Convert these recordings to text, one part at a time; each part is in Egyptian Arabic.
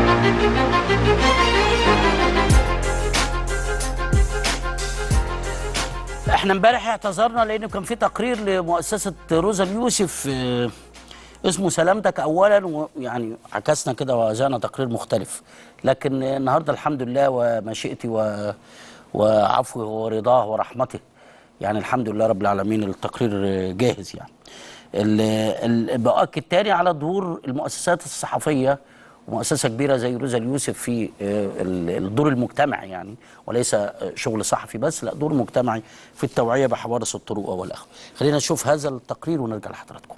احنا امبارح اعتذرنا لان كان في تقرير لمؤسسه روزا اليوسف آه، اسمه سلامتك اولا ويعني عكسنا كده وجانا تقرير مختلف لكن النهارده الحمد لله ومشيئتي و... وعفوه ورضاه ورحمته يعني الحمد لله رب العالمين التقرير جاهز يعني ال- ال- بأكد تاني على ظهور المؤسسات الصحفيه ومؤسسه كبيره زي روزا اليوسف في آه، ال- الدور المجتمعي يعني وليس آه، شغل صحفي بس لا دور مجتمعي في التوعيه بحوادث الطرق والاخر خلينا نشوف هذا التقرير ونرجع لحضراتكم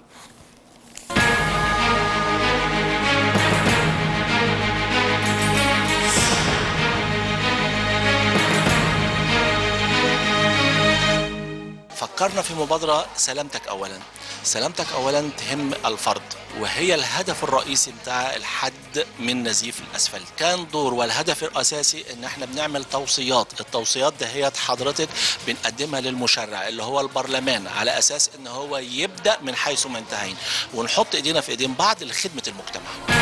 فكرنا في مبادرة سلامتك أولا سلامتك أولا تهم الفرد وهي الهدف الرئيسي بتاع الحد من نزيف الأسفلت كان دور والهدف الأساسي إن احنا بنعمل توصيات التوصيات ده هي حضرتك بنقدمها للمشرع اللي هو البرلمان على أساس إن هو يبدأ من حيث ما انتهينا ونحط إيدينا في إيدين بعض لخدمة المجتمع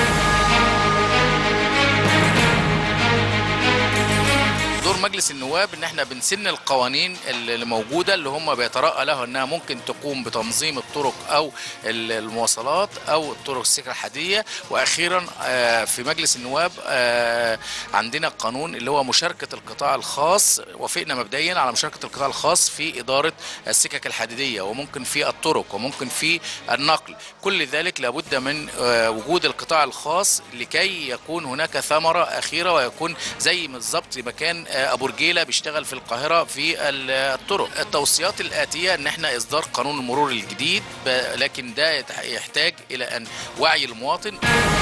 دور مجلس النواب ان احنا بنسن القوانين اللي موجوده اللي هم بيترأى له انها ممكن تقوم بتنظيم الطرق او ال- المواصلات او الطرق السكه الحديديه واخيرا آه، في مجلس النواب آه، عندنا قانون اللي هو مشاركه القطاع الخاص وافقنا مبدئيا على مشاركه القطاع الخاص في اداره السكك الحديديه وممكن في الطرق وممكن في النقل كل ذلك لابد من آه، وجود القطاع الخاص لكي يكون هناك ثمره اخيره ويكون زي بالظبط مكان آه، ابو رجيله بيشتغل في القاهره في ال- الطرق التوصيات الاتيه ان احنا اصدار قانون المرور الجديد ب- لكن ده يتح- يحتاج الى ان وعي المواطن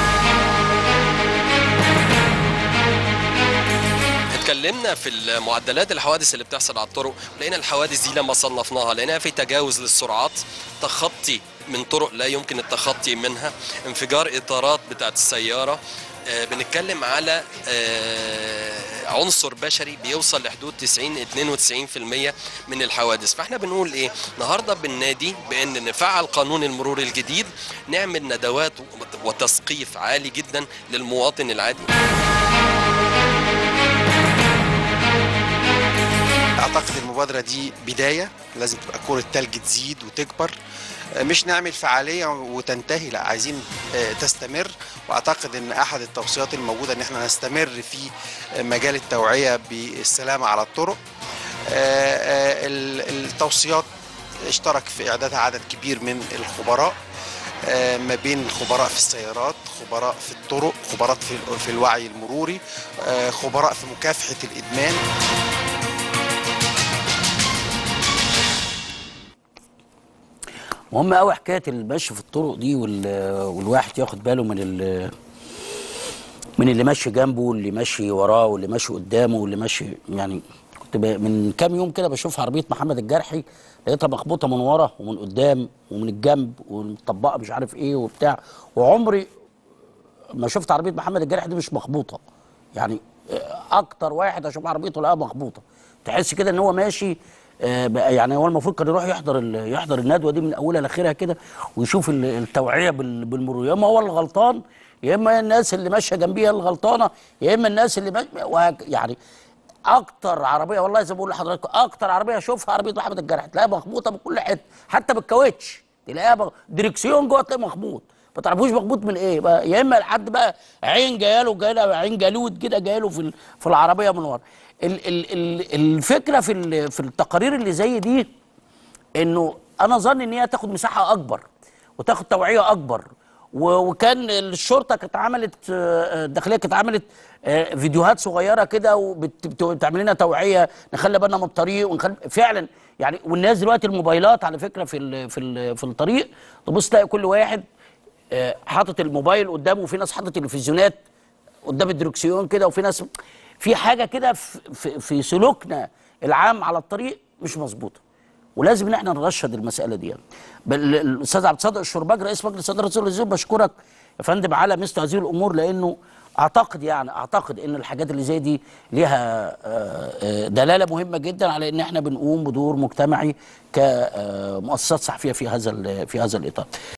اتكلمنا في المعدلات الحوادث اللي بتحصل على الطرق لقينا الحوادث دي لما صنفناها لقيناها في تجاوز للسرعات تخطي من طرق لا يمكن التخطي منها انفجار اطارات بتاعت السياره آه، بنتكلم على آه، عنصر بشري بيوصل لحدود 90 92% من الحوادث فاحنا بنقول ايه النهارده بننادي بان نفعل قانون المرور الجديد نعمل ندوات وتثقيف عالي جدا للمواطن العادي اعتقد المبادره دي بدايه لازم تبقى كره تلج تزيد وتكبر آه، مش نعمل فعاليه وتنتهي لا عايزين آه، تستمر واعتقد ان احد التوصيات الموجوده ان احنا نستمر في آه، مجال التوعيه بالسلامه على الطرق آه، آه، ال- التوصيات اشترك في اعدادها عدد كبير من الخبراء آه، ما بين الخبراء في السيارات خبراء في الطرق خبراء في في الوعي المروري آه، خبراء في مكافحه الادمان مهم قوي حكايه المشي في الطرق دي وال... والواحد ياخد باله من ال... من اللي ماشي جنبه واللي ماشي وراه واللي ماشي قدامه واللي ماشي يعني كنت ب... من كام يوم كده بشوف عربيه محمد الجرحي لقيتها مخبوطه من ورا ومن قدام ومن الجنب ومطبقه مش عارف ايه وبتاع وعمري ما شفت عربيه محمد الجرحي دي مش مخبوطه يعني آه، اكتر واحد اشوف عربيته الاقيها مخبوطه تحس كده ان هو ماشي آه، بقى- يعني هو المفروض كان يروح يحضر ال- يحضر الندوه دي من اولها لاخرها كده ويشوف ال- التوعيه بال- بالمرور يا اما هو اللي غلطان يا اما الناس اللي ماشيه جنبيها اللي غلطانه يا اما الناس اللي ماشيه وهك- يعني اكتر عربيه والله زي ما بقول لحضراتكم اكتر عربيه اشوفها عربيه محمد الجرح تلاقيها مخبوطه من كل حته حتى بالكاوتش تلاقيها بغ... دريكسيون جوه تلاقيه مخبوط ما تعرفوش مخبوط من ايه بقى يا اما لحد بقى عين جايه له جايه له عين جالوت كده جايه له في ال- في العربيه من ورا ال ال ال الفكره في ال- في التقارير اللي زي دي انه انا ظن ان هي تاخد مساحه اكبر وتاخد توعيه اكبر و- وكان الشرطه كانت عملت آه، الداخليه كانت عملت آه، فيديوهات صغيره كده وبتعمل لنا توعيه نخلي بالنا من الطريق ونخلي فعلا يعني والناس دلوقتي الموبايلات على فكره في ال في ال في الطريق تبص تلاقي كل واحد آه، حاطط الموبايل قدامه وفي ناس حاطط تلفزيونات قدام الدركسيون كده وفي ناس في حاجه كده في, في, في سلوكنا العام على الطريق مش مظبوطه ولازم ان احنا نرشد المساله دي يعني. بل الاستاذ عبد الصادق الشرباج رئيس مجلس اداره رسول الزيوت بشكرك يا فندم على مثل هذه الامور لانه اعتقد يعني اعتقد ان الحاجات اللي زي دي ليها آه، آه، دلاله مهمه جدا على ان احنا بنقوم بدور مجتمعي كمؤسسات صحفيه في هذا ال- في هذا الاطار